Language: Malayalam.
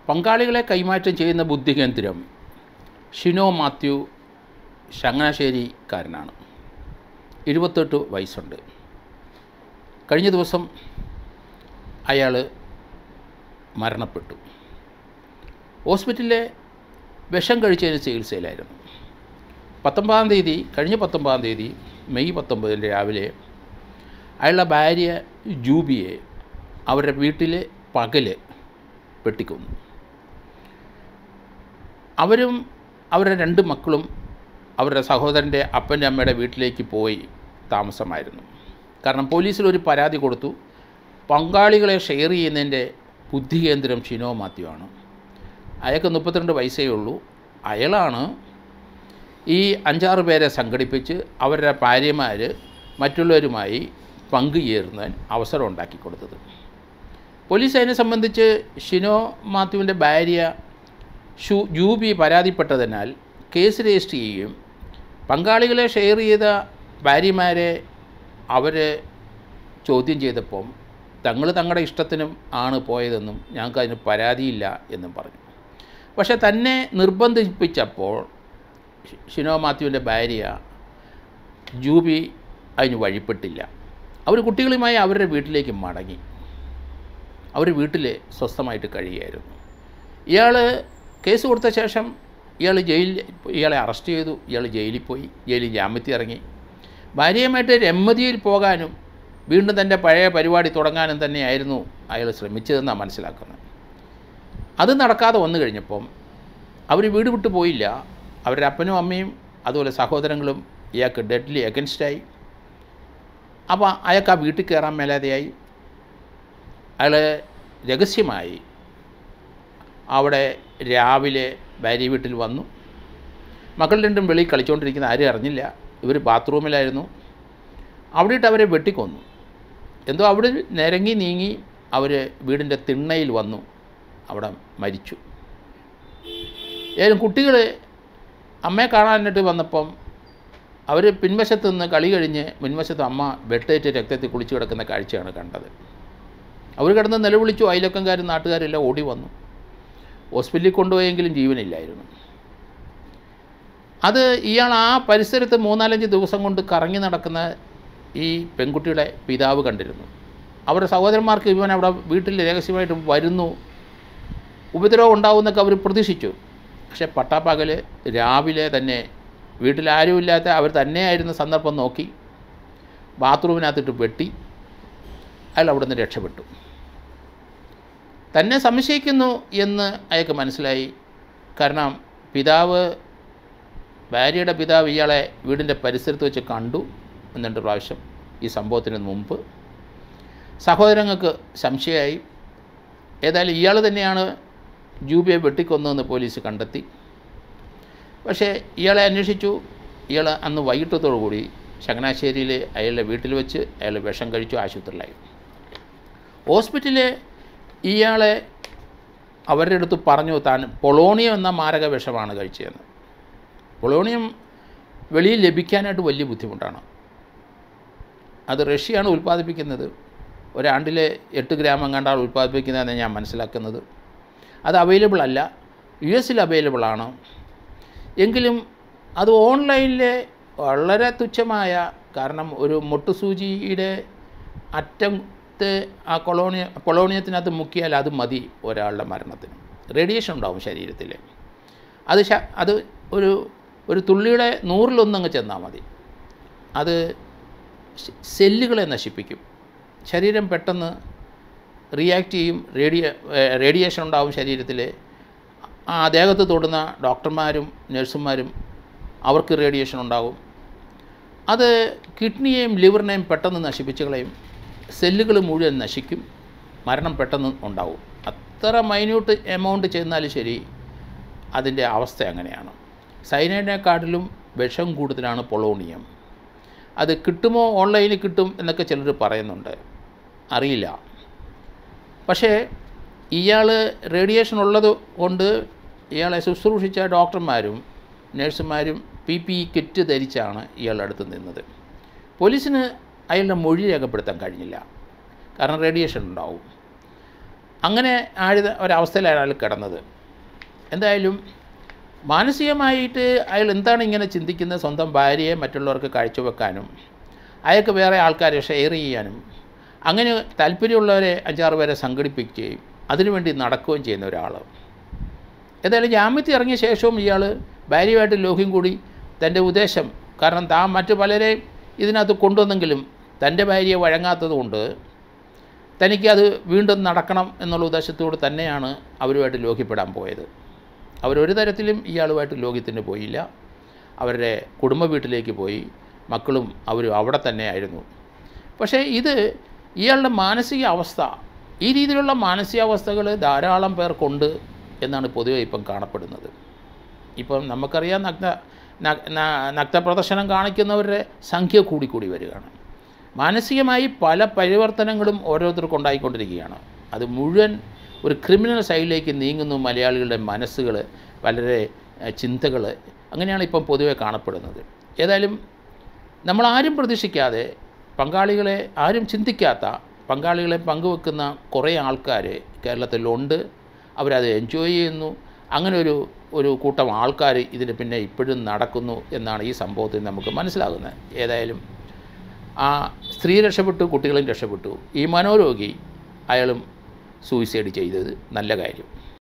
പങ്കാളികളെ കൈമാറ്റം ചെയ്യുന്ന ബുദ്ധികേന്ദ്രം ഷിനോ മാത്യു ചങ്ങനാശ്ശേരിക്കാരനാണ് ഇരുപത്തെട്ട് വയസ്സുണ്ട് കഴിഞ്ഞ ദിവസം അയാൾ മരണപ്പെട്ടു ഹോസ്പിറ്റലിലെ വിഷം കഴിച്ചതിന് ചികിത്സയിലായിരുന്നു പത്തൊമ്പതാം തീയതി കഴിഞ്ഞ പത്തൊമ്പതാം തീയതി മെയ് പത്തൊമ്പതിന് രാവിലെ അയാളുടെ ഭാര്യ ജൂബിയെ അവരുടെ വീട്ടിൽ പകല് വെട്ടിക്കൊന്നു അവരും അവരുടെ രണ്ട് മക്കളും അവരുടെ സഹോദരൻ്റെ അപ്പൻ്റെ അമ്മയുടെ വീട്ടിലേക്ക് പോയി താമസമായിരുന്നു കാരണം പോലീസിൽ ഒരു പരാതി കൊടുത്തു പങ്കാളികളെ ഷെയർ ചെയ്യുന്നതിൻ്റെ ബുദ്ധികേന്ദ്രം ഷിനോ മാത്യു ആണ് അയാൾക്ക് മുപ്പത്തിരണ്ട് വയസ്സേ ഉള്ളൂ അയാളാണ് ഈ അഞ്ചാറ് പേരെ സംഘടിപ്പിച്ച് അവരുടെ ഭാര്യമാർ മറ്റുള്ളവരുമായി പങ്കുചേരുന്നതിന് അവസരം ഉണ്ടാക്കി കൊടുത്തത് പോലീസ് അതിനെ സംബന്ധിച്ച് ഷിനോ മാത്യുവിൻ്റെ ഭാര്യ ഷു ജൂബി പരാതിപ്പെട്ടതിനാൽ കേസ് രജിസ്റ്റർ ചെയ്യുകയും പങ്കാളികളെ ഷെയർ ചെയ്ത ഭാര്യമാരെ അവർ ചോദ്യം ചെയ്തപ്പം തങ്ങൾ തങ്ങളുടെ ഇഷ്ടത്തിനും ആണ് പോയതെന്നും ഞങ്ങൾക്ക് അതിന് പരാതിയില്ല എന്നും പറഞ്ഞു പക്ഷേ തന്നെ നിർബന്ധിപ്പിച്ചപ്പോൾ ഷി- ഷിനോ മാത്യുവിൻ്റെ ഭാര്യ ജൂബി അതിന് വഴിപ്പെട്ടില്ല അവർ കുട്ടികളുമായി അവരുടെ വീട്ടിലേക്ക് മടങ്ങി അവർ വീട്ടിൽ സ്വസ്ഥമായിട്ട് കഴിയുകയായിരുന്നു ഇയാൾ കേസ് കൊടുത്ത ശേഷം ഇയാൾ ജയിലിൽ ഇയാളെ അറസ്റ്റ് ചെയ്തു ഇയാൾ ജയിലിൽ പോയി ജയിലിൽ ജാമ്യത്തിൽ ഇറങ്ങി ഭാര്യയുമായിട്ട് രമ്മതിയിൽ പോകാനും വീണ്ടും തൻ്റെ പഴയ പരിപാടി തുടങ്ങാനും തന്നെയായിരുന്നു അയാൾ ശ്രമിച്ചതെന്നാണ് മനസ്സിലാക്കുന്നത് അത് നടക്കാതെ വന്നു കഴിഞ്ഞപ്പം അവർ വീട് വിട്ടു പോയില്ല അവരുടെ അപ്പനും അമ്മയും അതുപോലെ സഹോദരങ്ങളും ഇയാൾക്ക് ഡെഡ്ലി എഗൻസ്റ്റായി അപ്പോൾ അയാൾക്ക് ആ വീട്ടിൽ കയറാൻ മേലാതെയായി അയാൾ രഹസ്യമായി അവിടെ രാവിലെ ഭാര്യ വീട്ടിൽ വന്നു മക്കൾ രണ്ടും വെളിയിൽ കളിച്ചുകൊണ്ടിരിക്കുന്ന ആരും അറിഞ്ഞില്ല ഇവർ ബാത്റൂമിലായിരുന്നു അവിടെ ഇട്ട് അവരെ വെട്ടിക്കൊന്നു എന്തോ അവിടെ നിരങ്ങി നീങ്ങി അവർ വീടിൻ്റെ തിണ്ണയിൽ വന്നു അവിടെ മരിച്ചു ഏതായാലും കുട്ടികൾ അമ്മയെ കാണാനായിട്ട് വന്നപ്പം അവർ പിൻവശത്ത് നിന്ന് കളി കഴിഞ്ഞ് മുൻവശത്ത് അമ്മ വെട്ടേറ്റ് രക്തത്തിൽ കുളിച്ച് കിടക്കുന്ന കാഴ്ചയാണ് കണ്ടത് അവർ കിടന്ന് നിലവിളിച്ചു അയലക്കംകാരും നാട്ടുകാരെല്ലാം ഓടി വന്നു ഹോസ്പിറ്റലിൽ കൊണ്ടുപോയെങ്കിലും ജീവനില്ലായിരുന്നു അത് ഇയാൾ ആ പരിസരത്ത് മൂന്നാലഞ്ച് ദിവസം കൊണ്ട് കറങ്ങി നടക്കുന്ന ഈ പെൺകുട്ടിയുടെ പിതാവ് കണ്ടിരുന്നു അവരുടെ സഹോദരന്മാർക്ക് ഇവൻ അവിടെ വീട്ടിൽ രഹസ്യമായിട്ട് വരുന്നു ഉപദ്രവം ഉണ്ടാവുമെന്നൊക്കെ അവർ പ്രതീക്ഷിച്ചു പക്ഷേ പട്ടാപ്പകൽ രാവിലെ തന്നെ വീട്ടിൽ ആരുമില്ലാത്ത അവർ തന്നെയായിരുന്ന സന്ദർഭം നോക്കി ബാത്റൂമിനകത്തിട്ട് വെട്ടി അയാൾ അവിടെ നിന്ന് രക്ഷപ്പെട്ടു തന്നെ സംശയിക്കുന്നു എന്ന് അയാൾക്ക് മനസ്സിലായി കാരണം പിതാവ് ഭാര്യയുടെ പിതാവ് ഇയാളെ വീടിൻ്റെ പരിസരത്ത് വെച്ച് കണ്ടു എന്നുണ്ട് പ്രാവശ്യം ഈ സംഭവത്തിന് മുമ്പ് സഹോദരങ്ങൾക്ക് സംശയമായി ഏതായാലും ഇയാൾ തന്നെയാണ് ജൂബിയെ വെട്ടിക്കൊന്നതെന്ന് പോലീസ് കണ്ടെത്തി പക്ഷേ ഇയാളെ അന്വേഷിച്ചു ഇയാൾ അന്ന് വൈകിട്ടത്തോടു കൂടി ചങ്ങനാശ്ശേരിയിൽ അയാളുടെ വീട്ടിൽ വെച്ച് അയാൾ വിഷം കഴിച്ചു ആശുപത്രിയിലായി ഹോസ്പിറ്റലിൽ ഇയാളെ അവരുടെ അടുത്ത് പറഞ്ഞു താൻ പൊളോണിയം എന്ന മാരക വിഷമാണ് കഴിച്ചതെന്ന് പൊളോണിയം വെളിയിൽ ലഭിക്കാനായിട്ട് വലിയ ബുദ്ധിമുട്ടാണ് അത് റഷ്യയാണ് ഉൽപ്പാദിപ്പിക്കുന്നത് ഒരാണ്ടിൽ എട്ട് ഗ്രാം എങ്ങാണ്ടാണ് ഉൽപ്പാദിപ്പിക്കുന്നതെന്ന് ഞാൻ മനസ്സിലാക്കുന്നത് അത് അവൈലബിൾ അല്ല യു എസിൽ അവൈലബിൾ ആണ് എങ്കിലും അത് ഓൺലൈനിൽ വളരെ തുച്ഛമായ കാരണം ഒരു മൊട്ടുസൂചിയുടെ അറ്റത്ത് ആ കൊളോണിയ കൊളോണിയത്തിനകത്ത് മുക്കിയാൽ അത് മതി ഒരാളുടെ മരണത്തിന് റേഡിയേഷൻ ഉണ്ടാവും ശരീരത്തിൽ അത് ശ- അത് ഒരു ഒരു തുള്ളിയുടെ നൂറിലൊന്നങ്ങ് ചെന്നാൽ മതി അത് ശ- സെല്ലുകളെ നശിപ്പിക്കും ശരീരം പെട്ടെന്ന് റിയാക്ട് ചെയ്യും റേഡിയ ഏഹ് റേഡിയേഷൻ ഉണ്ടാവും ശരീരത്തിൽ ആ ദേഹത്ത് തൊടുന്ന ഡോക്ടർമാരും നഴ്സുമാരും അവർക്ക് റേഡിയേഷൻ ഉണ്ടാകും അത് കിഡ്നിയെയും ലിവറിനെയും പെട്ടെന്ന് നശിപ്പിച്ച് കളയും സെല്ലുകൾ മുഴുവൻ നശിക്കും മരണം പെട്ടെന്ന് ഉണ്ടാവും അത്ര മൈന്യൂട്ട് എമൗണ്ട് ചെന്നാലും ശരി അതിൻ്റെ അവസ്ഥ അങ്ങനെയാണ് സൈനൈഡിനെക്കാട്ടിലും വിഷം കൂടുതലാണ് പൊളോണിയം അത് കിട്ടുമോ ഓൺലൈനിൽ കിട്ടും എന്നൊക്കെ ചിലർ പറയുന്നുണ്ട് അറിയില്ല പക്ഷേ ഇയാൾ റേഡിയേഷൻ ഉള്ളത് കൊണ്ട് ഇയാളെ ശുശ്രൂഷിച്ച ഡോക്ടർമാരും നഴ്സുമാരും പി പി ഇ കിറ്റ് ധരിച്ചാണ് ഇയാളുടെ അടുത്ത് നിന്നത് പോലീസിന് അയാളുടെ മൊഴി രേഖപ്പെടുത്താൻ കഴിഞ്ഞില്ല കാരണം റേഡിയേഷൻ ഉണ്ടാവും അങ്ങനെ ആഴുത ഒരവസ്ഥയിലാണ് അയാൾ കിടന്നത് എന്തായാലും മാനസികമായിട്ട് അയാൾ എന്താണ് ഇങ്ങനെ ചിന്തിക്കുന്നത് സ്വന്തം ഭാര്യയെ മറ്റുള്ളവർക്ക് കാഴ്ചവെക്കാനും അയാൾക്ക് വേറെ ആൾക്കാരെ ഷെയർ ചെയ്യാനും അങ്ങനെ താല്പര്യമുള്ളവരെ അഞ്ചാറ് പേരെ സംഘടിപ്പിക്കുകയും അതിനുവേണ്ടി നടക്കുകയും ചെയ്യുന്ന ഒരാൾ ഏതായാലും ജാമ്യത്തിൽ ഇറങ്ങിയ ശേഷവും ഇയാൾ ഭാര്യയുമായിട്ട് ലോഹ്യം കൂടി തൻ്റെ ഉദ്ദേശം കാരണം താൻ മറ്റു പലരെയും ഇതിനകത്ത് കൊണ്ടുവന്നെങ്കിലും തൻ്റെ ഭാര്യയെ വഴങ്ങാത്തതുകൊണ്ട് തനിക്കത് വീണ്ടും നടക്കണം എന്നുള്ള ഉദ്ദേശത്തോട് തന്നെയാണ് അവരുമായിട്ട് ലോഹ്യപ്പെടാൻ പോയത് അവരൊരു തരത്തിലും ഇയാളുമായിട്ട് ലോഹ്യത്തിന് പോയില്ല അവരുടെ കുടുംബ വീട്ടിലേക്ക് പോയി മക്കളും അവരും അവിടെ തന്നെ ആയിരുന്നു പക്ഷേ ഇത് ഇയാളുടെ മാനസിക അവസ്ഥ ഈ രീതിയിലുള്ള മാനസികാവസ്ഥകൾ ധാരാളം പേർക്കുണ്ട് എന്നാണ് പൊതുവെ ഇപ്പം കാണപ്പെടുന്നത് ഇപ്പം നമുക്കറിയാം നഗ്ന നഗ്- ന- നഗ്നപ്രദർശനം കാണിക്കുന്നവരുടെ സംഖ്യ കൂടിക്കൂടി വരികയാണ് മാനസികമായി പല പരിവർത്തനങ്ങളും ഓരോരുത്തർക്കും ഉണ്ടായിക്കൊണ്ടിരിക്കുകയാണ് അത് മുഴുവൻ ഒരു ക്രിമിനൽ സൈഡിലേക്ക് നീങ്ങുന്നു മലയാളികളുടെ മനസ്സുകൾ വളരെ ചിന്തകൾ അങ്ങനെയാണ് ഇപ്പം പൊതുവെ കാണപ്പെടുന്നത് ഏതായാലും നമ്മളാരും പ്രതീക്ഷിക്കാതെ പങ്കാളികളെ ആരും ചിന്തിക്കാത്ത പങ്കാളികളെ പങ്കുവെക്കുന്ന കുറേ ആൾക്കാർ കേരളത്തിലുണ്ട് അവരത് എൻജോയ് ചെയ്യുന്നു അങ്ങനെ ഒരു ഒരു കൂട്ടം ആൾക്കാർ ഇതിന് പിന്നെ ഇപ്പോഴും നടക്കുന്നു എന്നാണ് ഈ സംഭവത്തിൽ നമുക്ക് മനസ്സിലാകുന്നത് ഏതായാലും ആ സ്ത്രീ രക്ഷപ്പെട്ടു കുട്ടികളും രക്ഷപ്പെട്ടു ഈ മനോരോഗി അയാളും സൂയിസൈഡ് ചെയ്തത് നല്ല കാര്യം